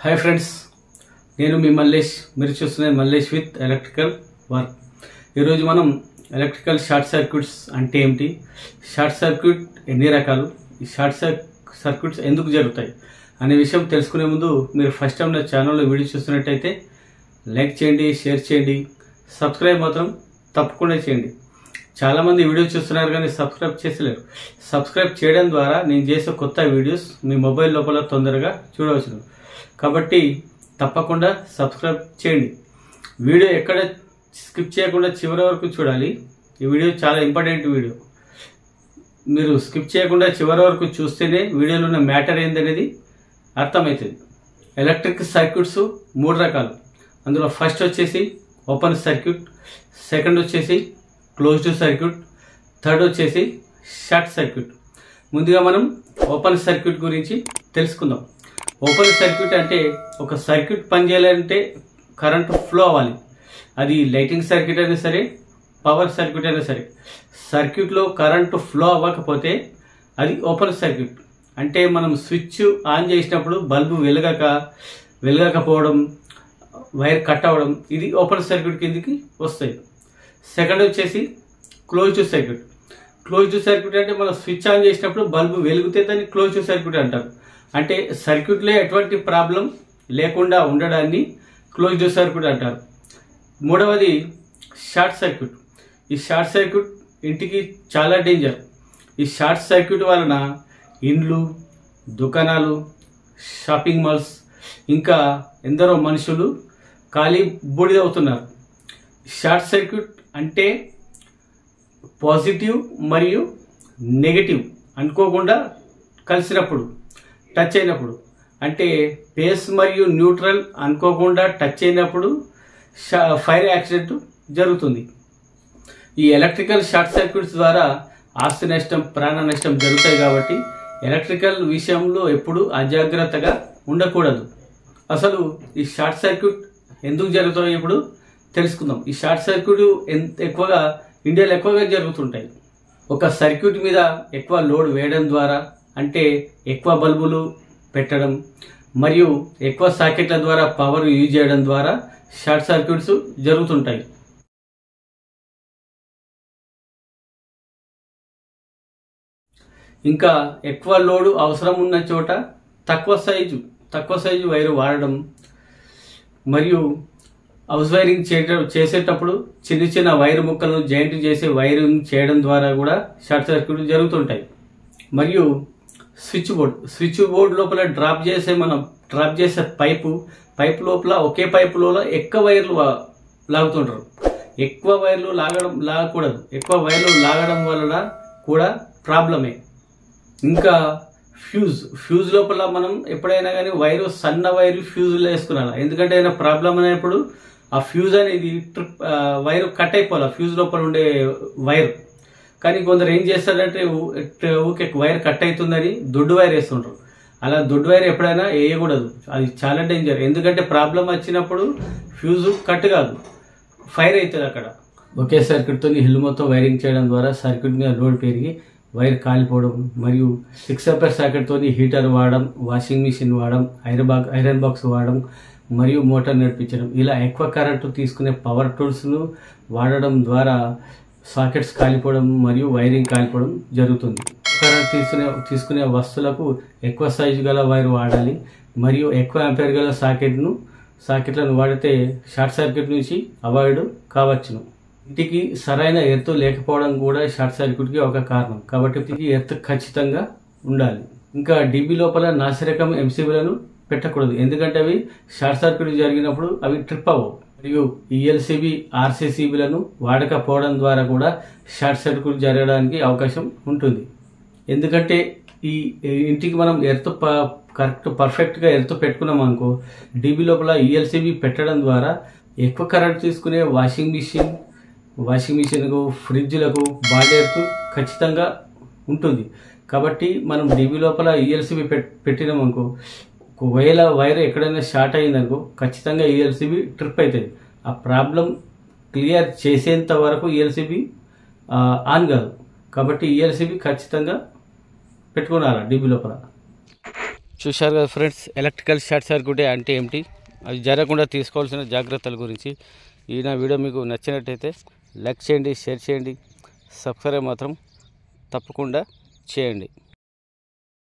hi friends నేను మీ మల్లేష్ మీరు చూస్తున్నది మల్లేష్ విత్ ఎలక్ట్రికల్ వర్క్ ఈరోజు మనం ఎలక్ట్రికల్ షార్ట్ సర్క్యూట్స్ అంటే ఏమిటి షార్ట్ సర్క్యూట్ ఎన్ని రకాలు ఈ షార్ట్ సర్- సర్క్యూట్స్ ఎందుకు జరుగుతాయి అనే విషయం తెలుసుకునే ముందు మీరు ఫస్ట్ టైం నా ఛానల్లో వీడియో చూస్తున్నట్టయితే లైక్ చేయండి షేర్ చేయండి సబ్స్క్రైబ్ మాత్రం తప్పకుండా చేయండి చాలామంది వీడియో చూస్తున్నారు కానీ సబ్స్క్రైబ్ చేసలేరు సబ్స్క్రైబ్ చేయడం ద్వారా నేను చేసే కొత్త వీడియోస్ మీ మొబైల్ లోపల తొందరగా చూడవచ్చు కాబట్టి తప్పకుండా సబ్స్క్రైబ్ చేయండి వీడియో ఎక్కడ స్కిప్ చేయకుండా చివరి వరకు చూడాలి ఈ వీడియో చాలా ఇంపార్టెంట్ వీడియో మీరు స్కిప్ చేయకుండా చివరి వరకు చూస్తేనే వీడియోలో ఉన్న మ్యాటర్ ఏందనేది అర్థమవుతుంది ఎలక్ట్రిక్ సర్క్యూట్స్ మూడు రకాలు అందులో ఫస్ట్ వచ్చేసి ఓపెన్ సర్క్యూట్ సెకండ్ వచ్చేసి క్లోజ్డ్ సర్క్యూట్ థర్డ్ వచ్చేసి షార్ట్ సర్క్యూట్ ముందుగా మనం ఓపెన్ సర్క్యూట్ గురించి తెలుసుకుందాం ఓపెన్ సర్క్యూట్ అంటే ఒక సర్క్యూట్ పనిచేయాలంటే కరెంట్ ఫ్లో అవ్వాలి అది లైటింగ్ సర్క్యూట్ అయినా సరే పవర్ సర్క్యూట్ అయినా సరే సర్క్యూట్లో కరెంటు ఫ్లో అవ్వకపోతే అది ఓపెన్ సర్క్యూట్ అంటే మనం స్విచ్ ఆన్ చేసినప్పుడు బల్బు వెలగక వెలగకపోవడం వైర్ కట్ అవ్వడం ఇది ఓపెన్ సర్క్యూట్ కిందికి వస్తాయి సెకండ్ వచ్చేసి క్లోజ్డ్ సర్క్యూట్ క్లోజ్డ్ సర్క్యూట్ అంటే మనం స్విచ్ ఆన్ చేసినప్పుడు బల్బు వెలిగితే దాన్ని క్లోజ్డ్ సర్క్యూట్ అంటారు అంటే సర్క్యూట్లో ఎటువంటి ప్రాబ్లం లేకుండా ఉండడాన్ని క్లోజ్డ్ సర్క్యూట్ అంటారు మూడవది షార్ట్ సర్క్యూట్ ఈ షార్ట్ సర్క్యూట్ ఇంటికి చాలా డేంజర్ ఈ షార్ట్ సర్క్యూట్ వలన ఇండ్లు దుకాణాలు షాపింగ్ మాల్స్ ఇంకా ఎందరో మనుషులు ఖాళీ బూడిదవుతున్నారు షార్ట్ సర్క్యూట్ అంటే పాజిటివ్ మరియు నెగటివ్ అనుకోకుండా కలిసినప్పుడు టచ్ అయినప్పుడు అంటే బేస్ మరియు న్యూట్రల్ అనుకోకుండా టచ్ అయినప్పుడు షా- ఫైర్ యాక్సిడెంట్ జరుగుతుంది ఈ ఎలక్ట్రికల్ షార్ట్ సర్క్యూట్స్ ద్వారా ఆస్తి నష్టం ప్రాణ నష్టం జరుగుతాయి కాబట్టి ఎలక్ట్రికల్ విషయంలో ఎప్పుడు అజాగ్రత్తగా ఉండకూడదు అసలు ఈ షార్ట్ సర్క్యూట్ ఎందుకు జరుగుతాయో ఇప్పుడు తెలుసుకుందాం ఈ షార్ట్ సర్క్యూట్ ఎంత ఎక్కువగా ఇండియాలో ఎక్కువగా జరుగుతుంటాయి ఒక సర్క్యూట్ మీద ఎక్కువ లోడ్ వేయడం ద్వారా అంటే ఎక్కువ బల్బులు పెట్టడం మరియు ఎక్కువ సాకెట్ల ద్వారా పవర్ యూజ్ చేయడం ద్వారా షార్ట్ సర్క్యూట్స్ జరుగుతుంటాయి ఇంకా ఎక్కువ లోడు అవసరం ఉన్న చోట తక్కువ సైజు తక్కువ సైజు వైరు వాడడం మరియు హౌస్ వైరింగ్ చేయడం చేసేటప్పుడు చిన్న చిన్న వైర్ ముక్కలను జాయింట్ చేసి వైరింగ్ చేయడం ద్వారా కూడా షార్ట్ సర్క్యూట్ జరుగుతుంటాయి మరియు స్విచ్ బోర్డ్ స్విచ్ బోర్డ్ లోపల డ్రాప్ చేసే మనం డ్రాప్ చేసే పైపు పైప్ లోపల ఒకే పైపు లోపల ఎక్కువ వైర్లు వా- లాగుతుంటారు ఎక్కువ వైర్లు లాగడం లాగకూడదు ఎక్కువ వైర్లు లాగడం వలన కూడా ప్రాబ్లమే ఇంకా ఫ్యూజ్ ఫ్యూజ్ లోపల మనం ఎప్పుడైనా కానీ వైరు సన్న వైరు ఫ్యూజ్లో వేసుకున్నాను ఎందుకంటే ఏదైనా ప్రాబ్లం అయినప్పుడు ఆ ఫ్యూజ్ అనేది ట్రిప్ ఆ, వైరు కట్ అయిపోవాలి ఆ ఫ్యూజ్ లోపల ఉండే వైర్ కానీ కొందరు ఏం చేస్తారంటే ఊ- ఎట్- ఊకే వైర్ కట్ అవుతుందని దొడ్డు వైర్ వేస్తుంటారు అలా దొడ్డు వైర్ ఎప్పుడైనా వేయకూడదు అది చాలా డేంజర్ ఎందుకంటే ప్రాబ్లం వచ్చినప్పుడు ఫ్యూజ్ కట్ కాదు ఫైర్ అవుతుంది అక్కడ ఒకే సర్క్యూట్తో హిల్ మొత్తం వైరింగ్ చేయడం ద్వారా సర్క్యూట్ మీద లోడ్ పెరిగి వైర్ కాలిపోవడం మరియు సిక్స్ అపర్ సాకెట్తో హీటర్ వాడడం వాషింగ్ మిషన్ వాడడం ఐరన్ బాక్స్ ఐరన్ బాక్స్ వాడడం మరియు మోటార్ నడిపించడం ఇలా ఎక్కువ కరెంటు తీసుకునే పవర్ టూల్స్ను వాడడం ద్వారా సాకెట్స్ కాలిపోవడం మరియు వైరింగ్ కాలిపోవడం జరుగుతుంది కరెంట్ తీసుకునే తీసుకునే వస్తువులకు ఎక్కువ సైజు గల వైర్ వాడాలి మరియు ఎక్కువ అంపేర్ గల సాకెట్ను సాకెట్లను వాడితే షార్ట్ సర్క్యూట్ నుంచి అవాయిడ్ కావచ్చును ఇంటికి సరైన ఎర్త్ లేకపోవడం కూడా షార్ట్ సర్క్యూట్కి ఒక కారణం కాబట్టి ఇంటికి ఎర్త్ ఖచ్చితంగా ఉండాలి ఇంకా డీబీ లోపల నాసిరకం ఎంసీబీలను పెట్టకూడదు ఎందుకంటే అవి షార్ట్ సర్క్యూట్ జరిగినప్పుడు అవి ట్రిప్ అవ్వవు మరియు ఈఎల్సీబీ ఆర్సీసీబీలను వాడకపోవడం ద్వారా కూడా షార్ట్ సర్క్యూట్ జరగడానికి అవకాశం ఉంటుంది ఎందుకంటే ఈ ఈ ఇంటికి మనం ఎర్త్ ప- కరెక్ట్ పర్ఫెక్ట్గా ఎర్త్ పెట్టుకున్నాం అనుకో డీబీ లోపల ఈఎల్సీబీ పెట్టడం ద్వారా ఎక్కువ కరెంట్ తీసుకునే వాషింగ్ మిషన్ వాషింగ్ మిషన్కు ఫ్రిడ్జ్లకు బాడీ ఎర్త్ ఖచ్చితంగా ఉంటుంది కాబట్టి మనం డీబీ లోపల ఈఎల్సీబీ పెట్టినాం అనుకో ఒకవేళ వైర్ ఎక్కడైనా షార్ట్ అయిందనుకో ఖచ్చితంగా ఈఎల్సీబీ ట్రిప్ అవుతుంది ఆ ప్రాబ్లం క్లియర్ చేసేంత వరకు ఈఎల్సీబీ ఆన్ కాదు కాబట్టి ఈఎల్సీబీ ఖచ్చితంగా పెట్టుకున్నారా డీబీ లోపల చూశారు కదా ఫ్రెండ్స్ ఎలక్ట్రికల్ షార్ట్ సర్క్యూట్ అంటే ఏమిటి అది జరగకుండా తీసుకోవాల్సిన జాగ్రత్తల గురించి ఈ నా వీడియో మీకు నచ్చినట్టయితే లైక్ చేయండి షేర్ చేయండి సబ్స్క్రైబ్ మాత్రం తప్పకుండా చేయండి